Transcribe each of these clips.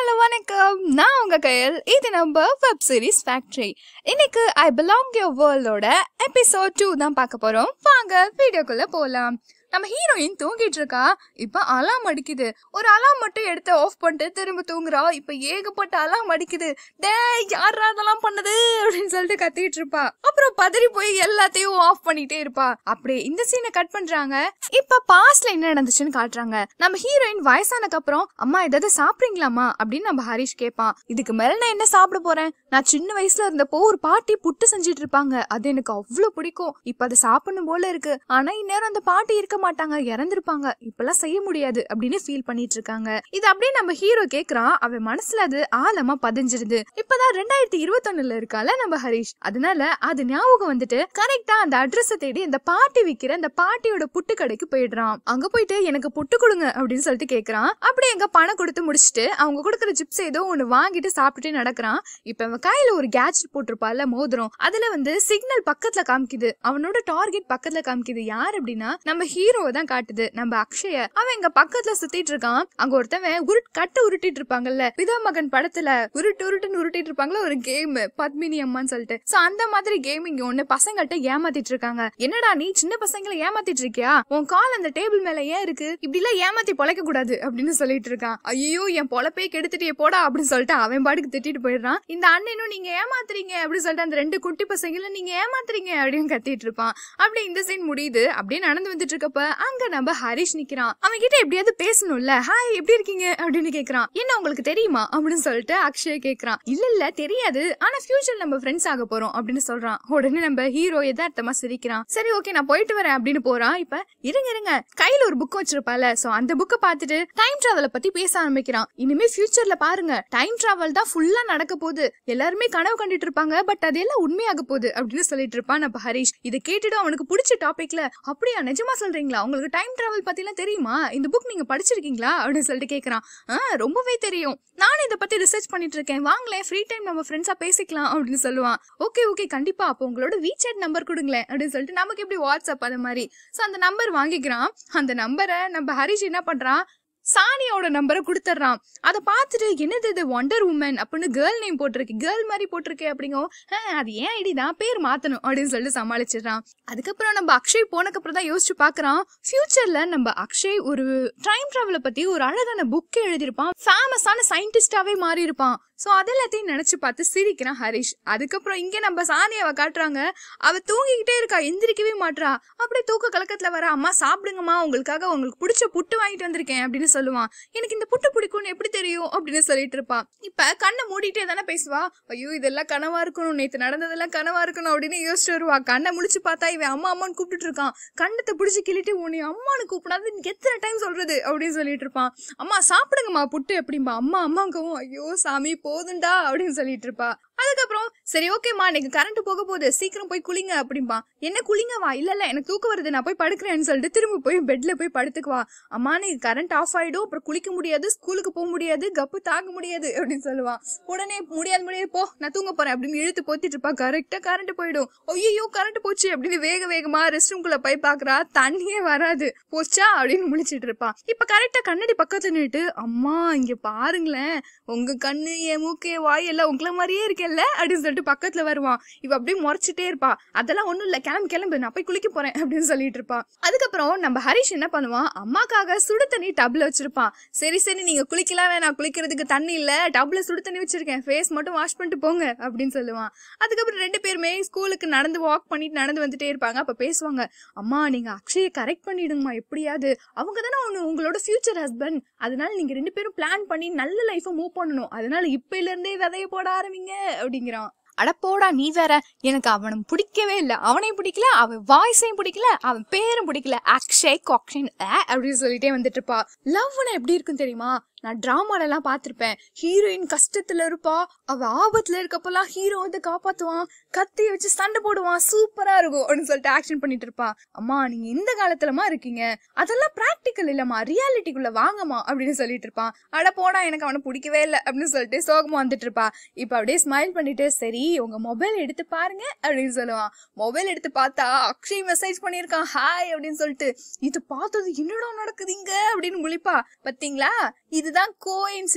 hello வணக்கம் நான் உங்க கையல் இது நம்ம வெப் சீரிஸ் ஃபேக்டரி இன்னைக்கு ஐ பிலாங் யுவர் வேர்ல்டோட எபிசோட் டூ தான் பார்க்க போறோம் வாங்க வீடியோக்குள்ள போலாம் நம்ம ஹீரோயின் தூங்கிட்டு இருக்கா இப்ப அலாம் அடிக்குது ஒரு அலாம் மட்டும் எடுத்து ஆஃப் பண்ணிட்டு திரும்ப தூங்குறா இப்ப ஏகப்பட்ட அலாம் அடிக்குது டேய் யாரா அதெல்லாம் பண்ணது அப்படின்னு சொல்லிட்டு கத்திட்டு இருப்பா அப்புறம் பதறி போய் எல்லாத்தையும் ஆஃப் பண்ணிட்டே இருப்பா அப்படியே இந்த சீனை கட் பண்றாங்க இப்ப பாஸ்ட்ல என்ன நடந்துச்சுன்னு காட்டுறாங்க நம்ம ஹீரோயின் வயசானக்கு அப்புறம் அம்மா ஏதாவது சாப்பிடுறீங்களாமா அப்படின்னு நம்ம ஹரிஷ் கேட்பான் இதுக்கு மேல நான் என்ன சாப்பிட போறேன் நான் சின்ன வயசுல இருந்தப்போ ஒரு பாட்டி புட்டு செஞ்சுட்டு இருப்பாங்க அது எனக்கு அவ்வளவு பிடிக்கும் இப்ப அதை சாப்பிடணும் போல இருக்கு ஆனா இந்நேரம் அந்த பாட்டி இருக்க மாட்டாங்க இறந்திருப்பாங்க இப்பெல்லாம் செய்ய முடியாது அப்படின்னு ஃபீல் பண்ணிட்டு இருக்காங்க இது அப்படியே நம்ம ஹீரோ கேக்குறான் அவன் மனசுல அது ஆழமா பதிஞ்சிருது இப்பதான் ரெண்டாயிரத்தி இருபத்தொன்னுல இருக்கால நம்ம ஹரிஷ் அதனால அது ஞாபகம் வந்துட்டு கரெக்டா அந்த அட்ரஸ் தேடி அந்த பாட்டி விக்கிற அந்த பாட்டியோட புட்டு கடைக்கு போயிடுறான் அங்க போயிட்டு எனக்கு புட்டு கொடுங்க அப்படின்னு சொல்லிட்டு கேக்குறான் அப்படி எங்க பணம் கொடுத்து முடிச்சுட்டு அவங்க கொடுக்குற சிப்ஸ் ஏதோ ஒண்ணு வாங்கிட்டு சாப்பிட்டுட்டே நடக்கிறான் இப்ப அவன் கையில ஒரு கேட்ஜெட் போட்டிருப்பால மோதிரம் அதுல வந்து சிக்னல் பக்கத்துல காமிக்குது அவனோட டார்கெட் பக்கத்துல காமிக்குது யார் அப்படின்னா நம்ம ஹீரோவை தான் காட்டுது நம்ம அக்ஷய அவன் இங்க பக்கத்துல சுத்திட்டு இருக்கான் அங்க ஒருத்தவன் உருட் கட்டை உருட்டிட்டு இருப்பாங்கல்ல பிதா மகன் படத்துல உருட்டு உருட்டுன்னு உருட்டிட்டு இருப்பாங்களா ஒரு கேம் பத்மினி அம்மான்னு சொல்லிட்டு சோ அந்த மாதிரி கேம் இங்க ஒண்ணு பசங்கள்ட்ட ஏமாத்திட்டு இருக்காங்க என்னடா நீ சின்ன பசங்களை ஏமாத்திட்டு இருக்கியா உன் கால் அந்த டேபிள் மேல ஏன் இருக்கு இப்படி எல்லாம் ஏமாத்தி பொழைக்க கூடாது அப்படின்னு சொல்லிட்டு இருக்கான் ஐயோ என் பொழப்பே கெடுத்துட்டே போடா அப்படின்னு சொல்லிட்டு அவன் பாட்டுக்கு திட்டிட்டு போயிடுறான் இந்த அண்ணனும் நீங்க ஏமாத்துறீங்க அப்படின்னு சொல்லிட்டு அந்த ரெண்டு குட்டி பசங்களை நீங்க ஏமாத்துறீங்க அப்படின்னு கத்திட்டு இருப்பான் அப்படி இந்த சீன் முடியுது அப்படியே நடந்து வந்துட்டு இருக்கப்ப அங்க நம்ம ஹரிஷ் நிக்கிறான் அவன் கிட்ட எப்படியாவது பேசணும்ல ஹாய் எப்படி இருக்கீங்க அப்படின்னு கேக்குறான் என்ன உங்களுக்கு தெரியுமா அப்படின்னு சொல்லிட்டு அக்ஷய் கேக்குறான் இல்ல இல்ல தெரியாது ஆனா ஃபியூச்சர் நம்ம ஃப்ரெண்ட்ஸ் ஆக போறோம் அப்படின்னு சொல்றான் உடனே நம்ம ஹீரோ எதார்த்தமா சிரிக்கிறான் சரி ஓகே நான் போயிட்டு வரேன் அப்படின்னு போறான் இப்ப இருங்க இருங்க கையில ஒரு புக் வச்சிருப்பால சோ அந்த புக்கை பார்த்துட்டு டைம் டிராவலை பத்தி பேச ஆரம்பிக்கிறான் இனிமே ஃபியூச்சர்ல பாருங்க டைம் டிராவல் தான் ஃபுல்லா நடக்க போகுது எல்லாருமே கனவு கண்டுட்டு இருப்பாங்க பட் அதெல்லாம் உண்மையாக போகுது அப்படின்னு சொல்லிட்டு இருப்பான் நம்ம ஹரிஷ் இதை கேட்டுட்டு அவனுக்கு பிடிச்ச டாபிக்ல அப்படியா நிஜமா சொல்றீங்களா உங்களுக்கு டைம் டிராவல் பத்தி எல்லாம் தெரியுமா இந்த புக் நீங்க படிச்சிருக்கீங்களா அப்படின்னு சொல்லிட்டு கேக்குறான் ஆ ரொம்பவே தெரியும் நானும் இதை பத்தி ரிசர்ச் பண்ணிட்டு இருக்கேன் வாங்களேன் ஃப்ரீ டைம் நம்ம ஃப்ரெண்ட்ஸா பேசிக்கலாம் அப்படின்னு சொல்லுவான் ஓகே ஓகே கண்டிப்பா அப்போ உங்களோட வீசாட் நம்பர் கொடுங்களேன் அப்படின்னு சொல்லிட்டு நமக்கு எப்படி வாட்ஸ்அப் அது மாதிரி ஸோ அந்த நம்பர் வாங்கிக்கிறான் அந்த நம்பரை நம்ம ஹரிஷ் என்ன பண்றான் சானியோட நம்பரை கொடுத்துட்றான் அதை பார்த்துட்டு என்னது இது ஒண்டர் உமன் அப்படின்னு கேர்ள் நேம் போட்டிருக்கு கேர்ள் மாதிரி போட்டிருக்கே அப்படிங்கும் "ஆ, அது ஏன் ஐடி தான் பேர் மாத்தணும் அப்படின்னு சொல்லிட்டு சமாளிச்சிடுறான் அதுக்கப்புறம் நம்ம அக்ஷய் போனக்கப்புறம் தான் யோசிச்சு பார்க்கறான் ஃபியூச்சர்ல நம்ம அக்ஷய் ஒரு டைம் டிராவலை பத்தி ஒரு அழகான புக் எழுதியிருப்பான் ஃபேமஸான சயின்டிஸ்டாவே மாறி இருப்பான் ஸோ அதெல்லாத்தையும் நினைச்சு பார்த்து சிரிக்கிறான் ஹரிஷ் அதுக்கப்புறம் இங்கே நம்ம சானியாவை காட்டுறாங்க அவ தூங்கிக்கிட்டே இருக்கா எந்திரிக்கவே மாட்றா அப்படியே தூக்க கலக்கத்துல வர அம்மா சாப்பிடுங்கம்மா உங்களுக்காக உங்களுக்கு பிடிச்ச புட்டு வாங்கிட்டு வந்திருக்கேன் அப்படின்னு சொல்லுவான் எனக்கு இந்த புட்டு பிடிக்கும்னு எப்படி தெரியும் அப்படின்னு சொல்லிட்டு இருப்பான் இப்ப கண்ணை மூடிட்டே தானே பேசுவா ஐயோ இதெல்லாம் கனவா இருக்கணும் நேத்து நடந்ததெல்லாம் கனவா இருக்கணும் அப்படின்னு யோசிச்சு வருவா கண்ணை முழிச்சு பார்த்தா இவன் அம்மா அம்மான்னு கூப்பிட்டுட்டு இருக்கான் கண்ணத்தை பிடிச்சி கிள்ளிட்டு உன்னை அம்மானு கூப்பிடாது எனக்கு எத்தனை டைம் சொல்றது அப்படின்னு சொல்லிட்டு இருப்பான் அம்மா சாப்பிடுங்கம்மா புட்டு எப்படிம்பா அம்மா அம்மாங்கவும் ஐயோ சாமி போதுண்டா அப்படின்னு சொல்லிட்டு இருப்பா அதுக்கப்புறம் சரி ஓகேம்மா எனக்கு கரண்ட் போக போகுது சீக்கிரம் போய் குளிங்க அப்படிம்பா என்ன குளிங்கவா இல்ல இல்ல எனக்கு தூக்கம் வருது நான் போய் படுக்கிறேன்னு சொல்லிட்டு திரும்ப போய் பெட்ல போய் படுத்துக்குவா அம்மா நீ கரண்ட் ஆஃப் ஆயிடும் அப்புறம் குளிக்க முடியாது ஸ்கூலுக்கு போக முடியாது கப்பு தாங்க முடியாது அப்படின்னு சொல்லுவான் உடனே முடியாது முடியாது போ நான் தூங்க போறேன் அப்படின்னு இழுத்து போத்திட்டு இருப்பா கரெக்டா கரண்ட் போயிடும் ஐயோ கரண்ட் போச்சு அப்படின்னு வேக வேகமா ரெஸ்ட் ரூம்குள்ள போய் பாக்குறா தண்ணியே வராது போச்சா அப்படின்னு முழிச்சிட்டு இருப்பா இப்ப கரெக்டா கண்ணாடி பக்கத்துல நின்னுட்டு அம்மா இங்க பாருங்களேன் உங்க கண்ணு என் மூக்கு என் வாய் எல்லாம் உங்களை மாதிரியே இருக்கேல்ல அப்படின்னு சொல்லிட்டு பக்கத்துல வருவான் இவ அப்படியே முறைச்சிட்டே இருப்பா அதெல்லாம் ஒண்ணும் இல்ல கிளம்பு கிளம்பு நான் போய் குளிக்க போறேன் அப்படின்னு சொல்லிட்டு இருப்பா அதுக்கப்புறம் நம்ம ஹரிஷ் என்ன பண்ணுவான் அம்மாக்காக சுடு தண்ணி டப்ல வச்சிருப்பான் சரி சரி நீங்க குளிக்கலாம் வேணாம் குளிக்கிறதுக்கு தண்ணி இல்ல டப்ல சுடு தண்ணி வச்சிருக்கேன் ஃபேஸ் மட்டும் வாஷ் பண்ணிட்டு போங்க அப்படின்னு சொல்லுவான் அதுக்கப்புறம் ரெண்டு பேருமே ஸ்கூலுக்கு நடந்து வாக் பண்ணிட்டு நடந்து வந்துட்டே இருப்பாங்க அப்ப பேசுவாங்க அம்மா நீங்க அக்ஷயை கரெக்ட் பண்ணிடுங்கம்மா எப்படியாவது அவங்க தானே ஒண்ணு உங்களோட ஃபியூச்சர் ஹஸ்பண்ட் அதனால நீங்க ரெண்டு பேரும் பிளான் பண்ணி நல்ல லைஃபை மூவ் பண்ணணும் அதனால இப்பையில இருந்தே விதைய போட ஆரம்பிங்க அப்படிங்கிறான் அட போடா நீ வேற எனக்கு அவனை பிடிக்கவே இல்லை அவனையும் பிடிக்கல அவன் வாய்ஸையும் பிடிக்கல அவன் பேரும் பிடிக்கல அக்ஷய் காக்ஷன் அப்படின்னு சொல்லிட்டே வந்துட்டு இருப்பா லவ்னா எப்படி இருக்கும் தெரியுமா நான் டிராமால எல்லாம் பார்த்திருப்பேன் ஹீரோயின் கஷ்டத்துல இருப்பா அவ ஆபத்துல இருக்கப்பெல்லாம் ஹீரோ வந்து காப்பாத்துவான் கத்திய வச்சு சண்டை போடுவான் சூப்பரா இருக்கும் அப்படின்னு சொல்லிட்டு ஆக்ஷன் பண்ணிட்டு இருப்பான் அம்மா நீங்க இந்த காலத்துலமா இருக்கீங்க அதெல்லாம் பிராக்டிக்கல் இல்லம்மா ரியாலிட்டிக்குள்ள வாங்கம்மா அப்படின்னு சொல்லிட்டு இருப்பான் அட போடா எனக்கு அவனை பிடிக்கவே இல்லை அப்படின்னு சொல்லிட்டு சோகமா வந்துட்டு இருப்பா இப்ப அப்படியே ஸ்மைல் பண்ணிட்டு சரி உங்க மொபைல் எடுத்து பாருங்க அப்படின்னு சொல்லுவான் மொபைல் எடுத்து பார்த்தா அக்ஷய் மெசேஜ் பண்ணியிருக்கான் ஹாய் அப்படின்னு சொல்லிட்டு இது பார்த்தது என்னடா நடக்குதுங்க அப்படின்னு முழிப்பா பாத்தீங்களா இதுதான் கோ இன்சிடென்ட்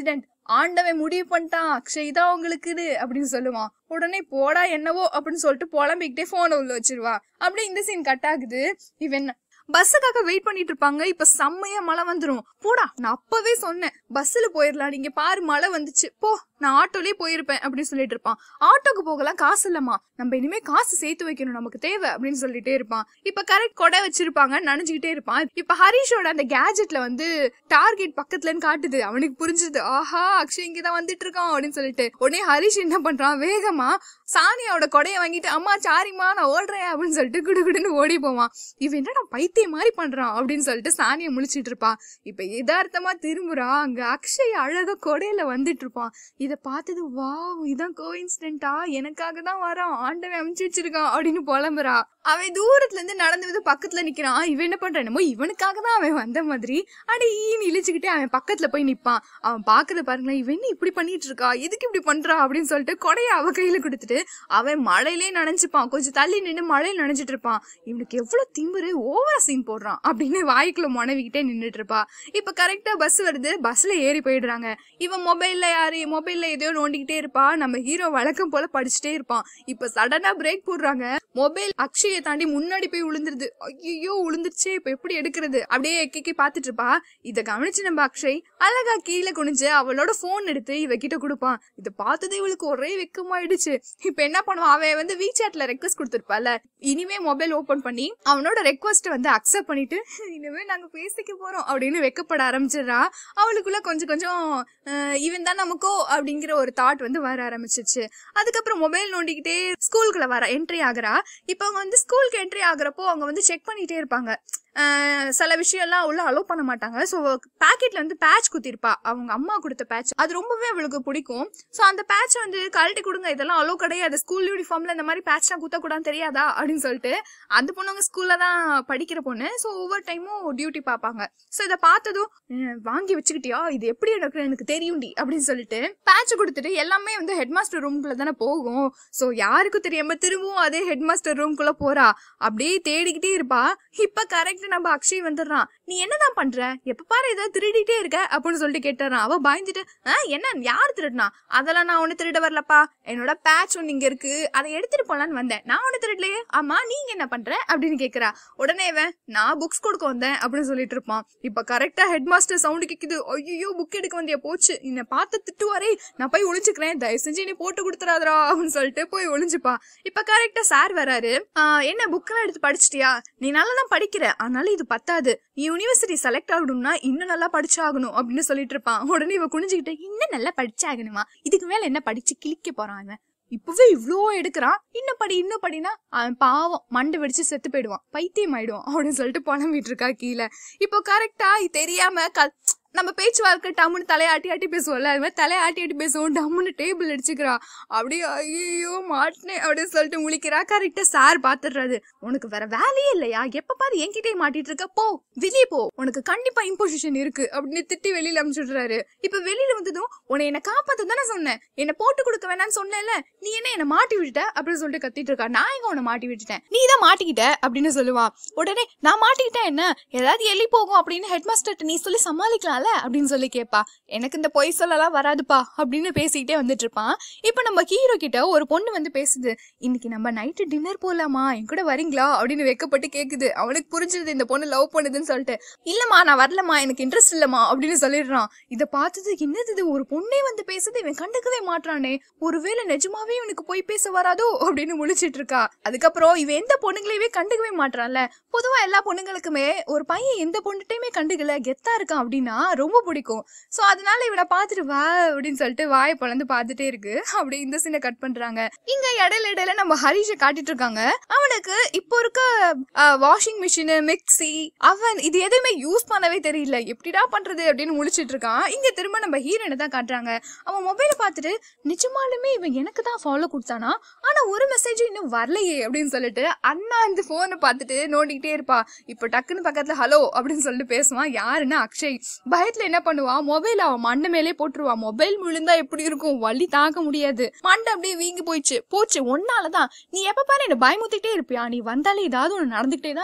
ஆண்டவன் முடிவு பண்ணிட்டான் அக்ஷய் தான் உங்களுக்குது அப்படின்னு சொல்லுவான் உடனே போடா என்னவோ அப்படின்னு சொல்லிட்டு புலம்பிக்கிட்டே போனை உள்ள வச்சிருவா அப்படியே இந்த சீன் கட் ஆகுது இவன் பஸ்ஸுக்காக வெயிட் பண்ணிட்டு இருப்பாங்க இப்ப செம்மையா மழை வந்துரும் போடா நான் அப்பவே சொன்னேன் பஸ்ல போயிடலாம் நீங்க பாரு மழை வந்துச்சு போ நான் ஆட்டோலயே போயிருப்பேன் அப்படின்னு சொல்லிட்டு இருப்பான் ஆட்டோக்கு போகலாம் காசு இல்லம்மா நம்ம இனிமே காசு சேர்த்து வைக்கணும் நமக்கு தேவை அப்படின்னு சொல்லிட்டே இருப்பான் இப்ப கரெக்ட் கொடை வச்சிருப்பாங்க நனைஞ்சுக்கிட்டே இருப்பான் இப்ப ஹரிஷோட அந்த கேஜெட்ல வந்து டார்கெட் பக்கத்துலன்னு காட்டுது அவனுக்கு புரிஞ்சுது ஆஹா அக்ஷய் இங்கதான் வந்துட்டு இருக்கான் அப்படின்னு சொல்லிட்டு உடனே ஹரிஷ் என்ன பண்றான் வேகமா சானியாவோட கொடையை வாங்கிட்டு அம்மா சாரிம்மா நான் ஓடுறேன் அப்படின்னு சொல்லிட்டு குடுகுடுன்னு ஓடி போவான் இவன் என்னடா பைத்தியம் மாதிரி பண்றான் அப்படின்னு சொல்லிட்டு சானியை முழிச்சிட்டு இருப்பான் இப்ப யதார்த்தமா திரும்புறா அங்க அக்ஷய் அழகா கொடையில வந்துட்டு இருப்பான் இத பார்த்தது வாவ் இதான் கோஇன்சிடென்ட்டா எனக்காக தான் வரான் ஆண்டவன் அமுச்சு வச்சிருக்கான் அப்படின்னு புலம்புறா அவன் தூரத்துல இருந்து நடந்து வந்து பக்கத்துல நிக்கிறான் இவன் என்ன பண்றான் என்னமோ இவனுக்காக தான் அவன் வந்த மாதிரி அடி ஈன்னு இழிச்சுக்கிட்டே அவன் பக்கத்துல போய் நிப்பான் அவன் பாக்குறத பாருங்களேன் இவன் என்ன இப்படி பண்ணிட்டு இருக்கா எதுக்கு இப்படி பண்றா அப்படின்னு சொல்லிட்டு கொடைய அவ கையில கொடுத்துட்டு அவன் மழையிலே நனைஞ்சுப்பான் கொஞ்சம் தள்ளி நின்று மழையில நனைஞ்சிட்டு இருப்பான் இவனுக்கு எவ்வளவு திமிரு ஓவரா சீன் போடுறான் அப்படின்னு வாய்க்குள்ள முனவிக்கிட்டே நின்னுட்டு இருப்பா இப்ப கரெக்டா பஸ் வருது பஸ்ல ஏறி போயிடுறாங்க இவன் மொபைல்ல யாரு மொபைல்ல எதையோ நோண்டிக்கிட்டே இருப்பா நம்ம ஹீரோ வழக்கம் போல படிச்சுட்டே இருப்பான் இப்ப சடனா பிரேக் போடுறாங்க மொபைல் அக்ஷயை தாண்டி முன்னாடி போய் விழுந்துருது ஐயோ விழுந்துருச்சே இப்ப எப்படி எடுக்கிறது அப்படியே எக்கி பாத்துட்டு இருப்பா இத கவனிச்சு நம்ம அக்ஷய் அழகா கீழே குனிஞ்சு அவளோட போன் எடுத்து இவகிட்ட கொடுப்பான் இத பார்த்தது இவளுக்கு ஒரே வெக்கமாயிடுச்சு இப்ப என்ன பண்ணுவான் அவன் வந்து வீசாட்ல ரெக்வஸ்ட் கொடுத்துருப்பால இனிமே மொபைல் ஓபன் பண்ணி அவனோட ரெக்வஸ்ட் வந்து அக்செப்ட் பண்ணிட்டு இனிமே நாங்க பேசிக்க போறோம் அப்படின்னு வெக்கப்பட ஆரம்பிச்சிடுறா அவளுக்குள்ள கொஞ்சம் கொஞ்சம் அஹ், இவன் தான் நமக்கோ அப்படிங்கிற ஒரு தாட் வந்து வர ஆரம்பிச்சிச்சு அதுக்கப்புறம் மொபைல் நோண்டிக்கிட்டே ஸ்கூலுக்குள்ள வர என்ட்ரி ஆகுறா இப்போ அவங்க வந்து ஸ்கூலுக்கு என்ட்ரி ஆகுறப்போ அவங்க வந்து செக் பண்ணிட்டே இருப்பாங்க அஹ், சில விஷயம்லாம் உள்ள அலோவ் பண்ண மாட்டாங்க ஸோ பேக்கெட்ல வந்து பேட்ச் குத்திருப்பா அவங்க அம்மா கொடுத்த பேட்ச் அது ரொம்பவே அவளுக்கு பிடிக்கும் ஸோ அந்த பேட்ச் வந்து கழட்டி கொடுங்க இதெல்லாம் அலோவ் கிடையாது ஸ்கூல் யூனிஃபார்ம்ல இந்த மாதிரி பேட்ச்லாம் குத்தக்கூடாதுன்னு தெரியாதா அப்படின்னு சொல்லிட்டு அந்த பொண்ணு அவங்க ஸ்கூல்ல தான் படிக்கிற பொண்ணு ஸோ ஒவ்வொரு டைமும் டியூட்டி பார்ப்பாங்க ஸோ இதை பார்த்ததும் "அஹ், வாங்கி வச்சுக்கிட்டியா இது எப்படி எனக்கு எனக்கு தெரியும்டி அப்படின்னு சொல்லிட்டு பேட்ச் கொடுத்துட்டு எல்லாமே வந்து ஹெட் மாஸ்டர் ரூம்குள்ள தானே போகும் ஸோ யாருக்கும் தெரியாம திரும்பவும் அதே ஹெட் மாஸ்டர் ரூம்குள்ள போறா அப்படியே தேடிக்கிட்டே இருப்பா இப்ப கரெக்ட் நம்ம அக்ஷய் வந்துடுறான் நீ என்னதான் பண்ற எப்ப பாரு ஏதாவது திருடிட்டே இருக்க அப்படின்னு சொல்லிட்டு கேட்டுறான் அவ பயந்துட்டு "ஆ, என்ன யார் திருடுனா அதெல்லாம் நான் ஒண்ணு திருட வரலப்பா என்னோட பேட்ச் ஒன்னு இங்க இருக்கு அதை எடுத்துட்டு போலான்னு வந்தேன் நான் ஒண்ணு திருடலையே ஆமா நீங்க என்ன பண்ற அப்படின்னு கேக்குறா உடனே இவன் நான் புக்ஸ் கொடுக்க வந்தேன் அப்படின்னு சொல்லிட்டு இருப்பான் இப்ப கரெக்டா ஹெட் மாஸ்டர் சவுண்ட் கேக்குது ஐயோ புக் எடுக்க வந்தியா போச்சு என்னை பார்த்து திட்டுவாரே நான் போய் ஒளிஞ்சுக்கிறேன் தயவு செஞ்சு நீ போட்டு கொடுத்துறாதரா அப்படின்னு சொல்லிட்டு போய் ஒளிஞ்சுப்பா இப்ப கரெக்டா சார் வராரு "ஆ, என்ன புக்கெல்லாம் எடுத்து படிச்சிட்டியா நீ நல்லா தான் படிக்கிற ஆனாலும் இது பத்தாது நீ யூனிவர்சிட்டி செலக்ட் ஆகணும்னா இன்னும் நல்லா படிச்சாகணும் அப்படின்னு சொல்லிட்டு இருப்பான் உடனே இவ குனிஞ்சுக்கிட்டு இன்னும் நல்லா படிச்சாகணுமா இதுக்கு மேல என்ன படிச்சு கிழிக்க போறான் அவன் இப்பவே இவ்ளோ எடுக்கிறான் இன்னும் படி இன்னும் படினா அவன் பாவம் மண்டை வெடிச்சு செத்து போயிடுவான் பைத்தியம் ஆயிடுவான் அப்படின்னு சொல்லிட்டு புலம்பிட்டு இருக்கா கீழே இப்போ கரெக்டா தெரியாம க நம்ம பேச்சுவார்த்தை டம்முன்னு தலையாட்டி ஆட்டி பேசுவோம்ல அது மாதிரி தலையாட்டி ஆட்டி பேசுவோம் டம்முன்னு டேபிள் அடிச்சுக்கிறா அப்படியே ஐயோ மாட்டினேன் அப்படின்னு சொல்லிட்டு முழிக்கிறா கரெக்டா சார் பாத்துடுறாரு உனக்கு வேற வேலையே இல்லையா எப்ப பாரு என்கிட்டயே மாட்டிட்டு இருக்க போ வெளியே போ உனக்கு கண்டிப்பா இம்போசிஷன் இருக்கு அப்படின்னு திட்டி வெளியில அனுப்பிச்சுடுறாரு இப்ப வெளியில வந்ததும் உன்னை என்ன காப்பாத்த தானே சொன்னேன் என்ன போட்டு கொடுக்க வேணாம்னு சொன்னேன்ல நீ என்ன என்ன மாட்டி விட்டுட்ட அப்படின்னு சொல்லிட்டு கத்திட்டு இருக்கா நான் எங்க உன்னை மாட்டி விட்டுட்டேன் நீ தான் மாட்டிக்கிட்ட அப்படின்னு சொல்லுவான் உடனே நான் மாட்டிக்கிட்டேன் என்ன ஏதாவது எலி போகும் அப்படின்னு ஹெட் மாஸ்டர் நீ சொல்லி சமாளிக்கலாம்ல அப்படின்னு சொல்லி கேட்பா எனக்கு இந்த பொய் சொல்லலாம் வராதுப்பா அப்படின்னு பேசிக்கிட்டே வந்துட்டு இருப்பான் இப்போ நம்ம ஹீரோ கிட்ட ஒரு பொண்ணு வந்து பேசுது இன்னைக்கு நம்ம நைட்டு டின்னர் போலாமா என் கூட வரீங்களா அப்படின்னு வெக்கப்பட்டு கேக்குது அவனுக்கு புரிஞ்சிருது இந்த பொண்ணு லவ் பண்ணுதுன்னு சொல்லிட்டு இல்லம்மா நான் வரலம்மா எனக்கு இன்ட்ரெஸ்ட் இல்லம்மா அப்படின்னு சொல்லிடுறான் இதை பார்த்தது என்னது இது ஒரு பொண்ணே வந்து பேசுது இவன் கண்டுக்கவே மாட்றானே ஒருவேளை நிஜமாவே இவனுக்கு போய் பேச வராதோ அப்படின்னு முழிச்சிட்டு இருக்கா அதுக்கப்புறம் இவன் எந்த பொண்ணுங்களையுமே கண்டுக்கவே மாட்றான்ல பொதுவா எல்லா பொண்ணுங்களுக்குமே ஒரு பையன் எந்த பொண்ணுகிட்டயுமே கண்டுக்கல கெத்தா இருக்கான் அப்படின்னா ரொம்ப பிடிக்கும் சோ அதனால இவனை பார்த்துட்டு வா அப்படின்னு சொல்லிட்டு வாயை பொழந்து பார்த்துட்டே இருக்கு அப்படி இந்த சீனை கட் பண்றாங்க இங்க இடையில இடையில நம்ம ஹரிஷை காட்டிட்டு இருக்காங்க அவனுக்கு இப்போ இருக்க வாஷிங் மிஷின் மிக்ஸி அவன் இது எதுவுமே யூஸ் பண்ணவே தெரியல எப்படிடா பண்றது அப்படின்னு முழிச்சிட்டு இருக்கான் இங்க திரும்ப நம்ம ஹீரோனை தான் காட்டுறாங்க அவன் மொபைலை பார்த்துட்டு நிஜமாலுமே இவன் எனக்கு தான் ஃபாலோ கொடுத்தானா ஆனா ஒரு மெசேஜ் இன்னும் வரலையே அப்படின்னு சொல்லிட்டு அண்ணா அந்த போனை பார்த்துட்டு நோண்டிக்கிட்டே இருப்பா இப்போ டக்குன்னு பக்கத்துல ஹலோ அப்படின்னு சொல்லிட்டு பேசுவான் யாருன்னா அக்ஷய் பயத்துல என்ன பண்ணுவான் மொபைல் அவன் மண்டை மேலே போட்டுருவான் மொபைல் விழுந்தா எப்படி இருக்கும் வலி தாக்க முடியாது மண்டை அப்படியே வீங்கி போயிடுச்சு போச்சு ஒன்னாலதான் நீ எப்ப பாரு என்ன பயமுத்திட்டே இருப்பியா நீ வந்தாலே ஏதாவது ஒண்ணு நடந்துகிட்டே தான் இருக்கு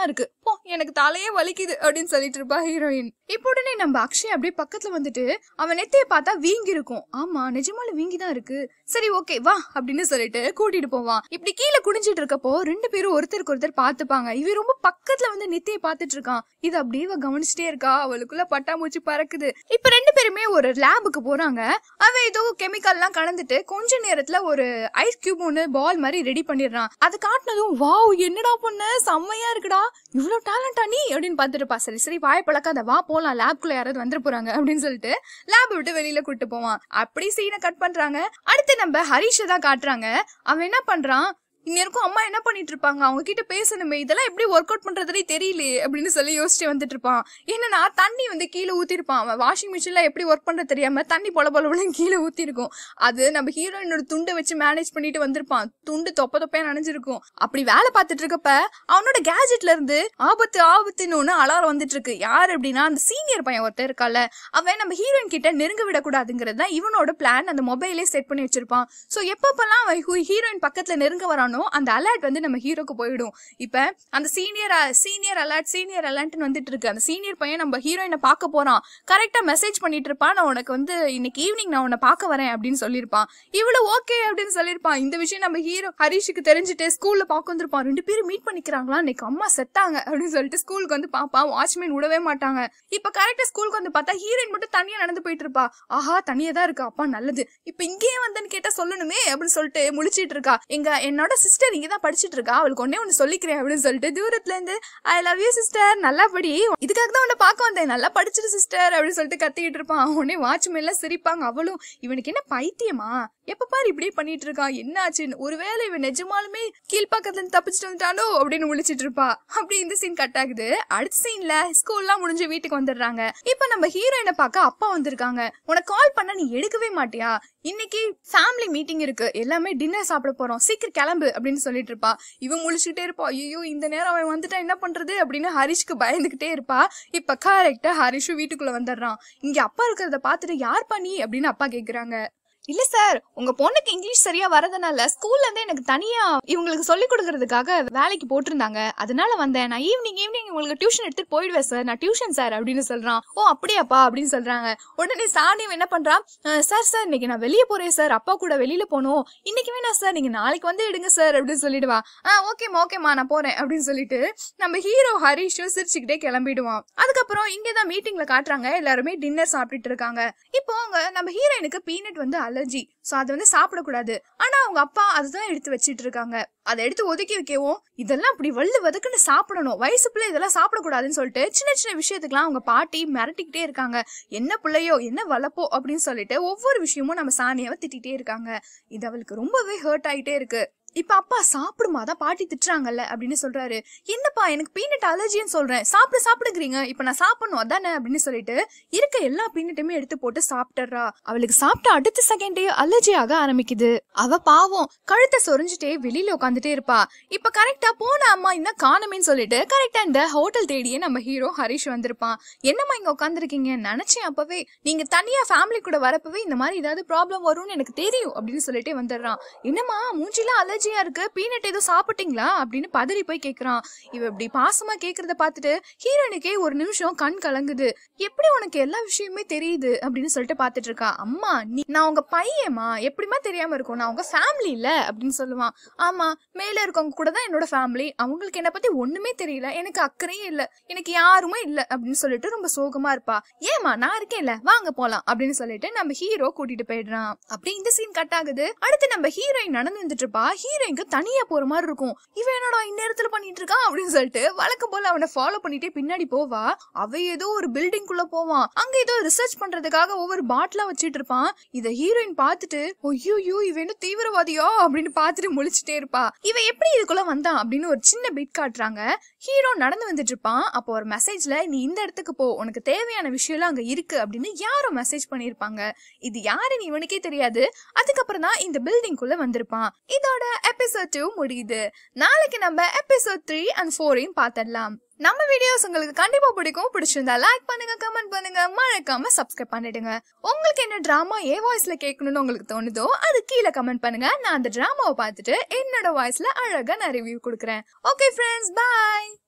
போ எனக்கு தலையே வலிக்குது அப்படின்னு சொல்லிட்டு இருப்பா ஹீரோயின் இப்போ உடனே நம்ம அக்ஷய் அப்படியே பக்கத்துல வந்துட்டு அவன் நெத்தைய பார்த்தா வீங்கி இருக்கும் ஆமா நிஜமால வீங்கி தான் இருக்கு சரி ஓகே வா அப்படின்னு சொல்லிட்டு கூட்டிட்டு போவான் இப்படி கீழே குடிஞ்சிட்டு இருக்கப்போ ரெண்டு பேரும் ஒருத்தருக்கு ஒருத்தர் பாத்துப்பாங்க இவன் ரொம்ப பக்கத்துல வந்து நித்திய பாத்துட்டு இருக்கான் இது அப்படியே இவ கவனிச்சுட்டே இருக்கா அவளுக்குள்ள பட்டாம்பூச்சி பறக்குது இப்ப ரெண்டு பேருமே ஒரு லேபுக்கு போறாங்க அவன் ஏதோ கெமிக்கல் எல்லாம் கலந்துட்டு கொஞ்ச நேரத்துல ஒரு ஐஸ் கியூப் ஒன்று பால் மாதிரி ரெடி பண்ணிடுறான் அது காட்டினதும் வாவ் என்னடா பண்ண செம்மையா இருக்குடா இவ்வளவு டேலண்டா நீ அப்படின்னு பார்த்துட்டுப்பா சரி சரி வாய் பழக்காத வா போலாம் லேப்குள்ள யாராவது வந்துட போறாங்க அப்படின்னு சொல்லிட்டு லேப் விட்டு வெளியில கூட்டு போவான் அப்படி சீனை கட் பண்றாங்க அடுத்து நம்ம ஹரிஷை தான் காட்டுறாங்க அவன் என்ன பண்றான் இந்நேருக்கும் அம்மா என்ன பண்ணிட்டு இருப்பாங்க அவங்க கிட்ட பேசணுமே இதெல்லாம் எப்படி ஒர்க் அவுட் பண்றதுனே தெரியலையே அப்படின்னு சொல்லி யோசிச்சு வந்துட்டு இருப்பான் என்னன்னா தண்ணி வந்து கீழே ஊத்திருப்பான் அவன் வாஷிங் மிஷின்ல எப்படி ஒர்க் பண்றது தெரியாம தண்ணி பொல பொல கீழே ஊத்திருக்கும் அது நம்ம ஹீரோயினோட துண்டை வச்சு மேனேஜ் பண்ணிட்டு வந்திருப்பான் துண்டு தொப்ப தொப்பையா நனைஞ்சிருக்கும் அப்படி வேலை பார்த்துட்டு இருக்கப்ப அவனோட கேஜெட்ல இருந்து ஆபத்து ஆபத்துன்னு ஒண்ணு அலாரம் வந்துட்டு இருக்கு யார் அப்படின்னா அந்த சீனியர் பையன் ஒருத்தர் இருக்கால அவன் நம்ம ஹீரோயின் கிட்ட நெருங்க விடக்கூடாதுங்கிறது தான் இவனோட பிளான் அந்த மொபைலே செட் பண்ணி வச்சிருப்பான் ஸோ எப்பப்பெல்லாம் அவன் ஹீரோயின் பக்கத்துல நெருங்க வரானோ அந்த அலர்ட் வந்து நம்ம ஹீரோக்கு போயிடும் இப்ப அந்த சீனியர் சீனியர் அலர்ட் சீனியர் அலர்ட்னு வந்துட்டு இருக்கு அந்த சீனியர் பையன் நம்ம ஹீரோயினை பார்க்க போறான் கரெக்டா மெசேஜ் பண்ணிட்டு இருப்பான் நான் உனக்கு வந்து இன்னைக்கு ஈவினிங் நான் உன்னை பார்க்க வரேன் அப்படின்னு சொல்லியிருப்பான் இவ்வளவு ஓகே அப்படின்னு சொல்லியிருப்பான் இந்த விஷயம் நம்ம ஹீரோ ஹரிஷுக்கு தெரிஞ்சுட்டு ஸ்கூல்ல பார்க்க வந்திருப்பான் ரெண்டு பேரும் மீட் பண்ணிக்கிறாங்களா இன்னைக்கு அம்மா செத்தாங்க அப்படின்னு சொல்லிட்டு ஸ்கூலுக்கு வந்து பாப்பான் வாட்ச்மேன் விடவே மாட்டாங்க இப்ப கரெக்டா ஸ்கூலுக்கு வந்து பார்த்தா ஹீரோயின் மட்டும் தனியா நடந்து போயிட்டு இருப்பா ஆஹா தனியா தான் இருக்கு அப்பா நல்லது இப்ப இங்கேயே வந்தேன்னு கேட்டா சொல்லணுமே அப்படின்னு சொல்லிட்டு முழிச்சிட்டு இருக்கா எங்க என்னோட சிஸ்டர் இங்க தான் படிச்சிட்டு இருக்கா அவளுக்கு ஒன்னே ஒன்னு சொல்லிக்கிறேன் அப்படின்னு சொல்லிட்டு தூரத்துல இருந்து ஐ லவ் யூ சிஸ்டர் நல்லா படி இதுக்காக தான் உன்னை பார்க்க வந்தேன் நல்லா படிச்சிட்டு சிஸ்டர் அப்படின்னு சொல்லிட்டு கத்திக்கிட்டு இருப்பான் உடனே வாட்ச்மேன்லாம் சிரிப்பாங்க அவளும் இவனுக்கு என்ன பைத்தியமா எப்ப பாரு இப்படியே பண்ணிட்டு இருக்கான் என்ன ஆச்சுன்னு ஒருவேளை இவன் நிஜமாலுமே கீழ்பாக்கத்துல இருந்து தப்பிச்சுட்டு வந்துட்டானோ அப்படின்னு முழிச்சிட்டு இருப்பா அப்படி இந்த சீன் கட் ஆகுது அடுத்த சீன்ல ஸ்கூல்லாம் முடிஞ்சு வீட்டுக்கு வந்துடுறாங்க இப்ப நம்ம ஹீரோயினை பார்க்க அப்பா வந்திருக்காங்க உனக்கு கால் பண்ண நீ எடுக்கவே மாட்டியா இன்னைக்கு ஃபேமிலி மீட்டிங் இருக்கு எல்லாமே டின்னர் சாப்பிட போறோம் சீக்கிரம் கிளம்பு அப்படின்னு சொல்லிட்டு இருப்பா இவன் முழிச்சுட்டே இருப்பா ஐயோ இந்த நேரம் அவன் வந்துட்டா என்ன பண்றது அப்படின்னு ஹரிஷ்க்கு பயந்துகிட்டே இருப்பா இப்ப கரெக்டா ஹரிஷும் வீட்டுக்குள்ள வந்துடுறான் இங்க அப்பா இருக்கிறத பார்த்துட்டு யார் பண்ணி அப்படின்னு அப்பா கேக்குறாங்க இல்ல சார் உங்க பொண்ணுக்கு இங்கிலீஷ் சரியா வரதுனால ஸ்கூல்ல இருந்து எனக்கு தனியா இவங்களுக்கு சொல்லி கொடுக்கறதுக்காக வேலைக்கு போட்டிருந்தாங்க அதனால வந்தேன் நான் ஈவினிங் ஈவினிங் உங்களுக்கு டியூஷன் எடுத்துட்டு போயிடுவேன் சார் நான் டியூஷன் சார் அப்படின்னு சொல்றான் ஓ அப்படியாப்பா அப்படின்னு சொல்றாங்க உடனே சாணியம் என்ன பண்றான் "அஹ், சார் சார் இன்னைக்கு நான் வெளியே போறேன் சார் அப்பா கூட வெளியில போகணும் இன்னைக்கு வேணா சார் நீங்க நாளைக்கு வந்து எடுங்க சார் அப்படின்னு சொல்லிடுவா ஆ ஓகேம்மா ஓகேம்மா நான் போறேன் அப்படின்னு சொல்லிட்டு நம்ம ஹீரோ ஹரிஷும் சிரிச்சுக்கிட்டே கிளம்பிடுவான் அதுக்கப்புறம் இங்கதான் மீட்டிங்ல காட்டுறாங்க எல்லாருமே டின்னர் சாப்பிட்டுட்டு இருக்காங்க இப்போ அவங்க நம்ம ஹீரோயினுக்கு பீனட் வந்து அலர்ஜி சோ அதை வந்து சாப்பிடக்கூடாது ஆனா அவங்க அப்பா அதுதான் எடுத்து வச்சிட்டு இருக்காங்க அதை எடுத்து ஒதுக்கி வைக்கவும் இதெல்லாம் அப்படி வள்ளு வதக்குன்னு சாப்பிடணும் வயசு பிள்ளை இதெல்லாம் சாப்பிடக்கூடாதுன்னு சொல்லிட்டு சின்ன சின்ன விஷயத்துக்குலாம் அவங்க பாட்டி மிரட்டிக்கிட்டே இருக்காங்க என்ன பிள்ளையோ என்ன வளப்போ அப்படின்னு சொல்லிட்டு ஒவ்வொரு விஷயமும் நம்ம சாணியாவை திட்டிகிட்டே இருக்காங்க இது அவளுக்கு ரொம்பவே ஹர்ட் ஆயிட்டே இருக்கு இப்ப அப்பா சாப்பிடுமா தான் பாட்டி திட்டுறாங்கல்ல அப்படின்னு சொல்றாரு என்னப்பா எனக்கு பீனட் அலர்ஜின்னு சொல்றேன் சாப்பிட சாப்பிடுக்கிறீங்க இப்ப நான் சாப்பிடணும் அதானே அப்படின்னு சொல்லிட்டு இருக்க எல்லா பீனட்டுமே எடுத்து போட்டு சாப்பிட்டுறா அவளுக்கு சாப்பிட்ட அடுத்த செகண்டே அலர்ஜி ஆக ஆரம்பிக்குது அவ பாவம் கழுத்தை சொரிஞ்சுட்டே வெளியில உட்காந்துட்டே இருப்பா இப்ப கரெக்டா போன அம்மா இன்னும் காணுமேன்னு சொல்லிட்டு கரெக்டா இந்த ஹோட்டல் தேடியே நம்ம ஹீரோ ஹரிஷ் வந்திருப்பான் என்னம்மா இங்க உட்காந்துருக்கீங்க நினைச்சேன் அப்பவே நீங்க தனியா ஃபேமிலி கூட வரப்பவே இந்த மாதிரி ஏதாவது ப்ராப்ளம் வரும்னு எனக்கு தெரியும் அப்படின்னு சொல்லிட்டே வந்துடுறான் என்னம்மா மூஞ்சிலாம் அலர்ஜியா இருக்கு பீனட் ஏதோ சாப்பிட்டீங்களா அப்படின்னு பதறி போய் கேக்குறான் இவ இப்படி பாசமா கேக்குறத பார்த்துட்டு ஹீரோனுக்கே ஒரு நிமிஷம் கண் கலங்குது எப்படி உனக்கு எல்லா விஷயமே தெரியுது அப்படின்னு சொல்லிட்டு பார்த்துட்டு இருக்கா அம்மா நீ நான் உங்க பையன்மா எப்படிமா தெரியாம இருக்கும் நான் உங்க ஃபேமிலி இல்ல அப்படின்னு சொல்லுவான் ஆமா மேல இருக்கவங்க கூட தான் என்னோட ஃபேமிலி அவங்களுக்கு என்ன பத்தி ஒண்ணுமே தெரியல எனக்கு அக்கறையே இல்ல எனக்கு யாருமே இல்ல அப்படின்னு சொல்லிட்டு ரொம்ப சோகமா இருப்பா ஏமா நான் இருக்கேன்ல வாங்க போலாம் அப்படின்னு சொல்லிட்டு நம்ம ஹீரோ கூட்டிட்டு போயிடுறான் அப்படி இந்த சீன் கட் ஆகுது அடுத்து நம்ம ஹீரோயின் நடந்து வந்துட்டு இருப்பா ஹீரோயினுக்கு தனியா போற மாதிரி இருக்கும் இவன் என்னடா இந்நேரத்துல பண்ணிட்டு இருக்கான் அப்படின்னு சொல்லிட்டு வழக்கம் போல அவனை ஃபாலோ பண்ணிட்டே பின்னாடி போவா அவ ஏதோ ஒரு பில்டிங் குள்ள போவான் அங்க ஏதோ ரிசர்ச் பண்றதுக்காக ஒவ்வொரு பாட்டிலா வச்சிட்டு இருப்பான் இத ஹீரோயின் பார்த்துட்டு ஐயோ இவன் என்ன தீவிரவாதியா அப்படின்னு பார்த்துட்டு முழிச்சிட்டே இருப்பா இவன் எப்படி இதுக்குள்ள வந்தான் அப்படின்னு ஒரு சின்ன பிட் காட்டுறாங்க ஹீரோ நடந்து வந்துட்டு இருப்பான் அப்போ ஒரு மெசேஜ்ல நீ இந்த இடத்துக்கு போ உனக்கு தேவையான விஷயம்லாம் அங்க இருக்கு அப்படின்னு யாரோ மெசேஜ் பண்ணிருப்பாங்க இது யாருன்னு இவனுக்கே தெரியாது அதுக்கப்புறம் தான் இந்த பில்டிங் குள்ள வந்திருப்பான் இதோட எபிசோட் டூ முடியுது நாளைக்கு நம்ம எபிசோட் த்ரீ அண்ட் ஃபோரையும் பார்த்துடலாம் நம்ம வீடியோஸ் உங்களுக்கு கண்டிப்பா பிடிக்கும் பிடிச்சிருந்தா லைக் பண்ணுங்க கமெண்ட் பண்ணுங்க மறக்காம சப்ஸ்கிரைப் பண்ணிடுங்க உங்களுக்கு என்ன டிராமா ஏ வாய்ஸ்ல கேட்கணும்னு உங்களுக்கு தோணுதோ அது கீழே கமெண்ட் பண்ணுங்க நான் அந்த டிராமாவை பார்த்துட்டு என்னோட வாய்ஸ்ல அழகா நான் ரிவ்யூ கொடுக்குறேன் ஓகே ஃப்ரெண்ட்ஸ் பாய்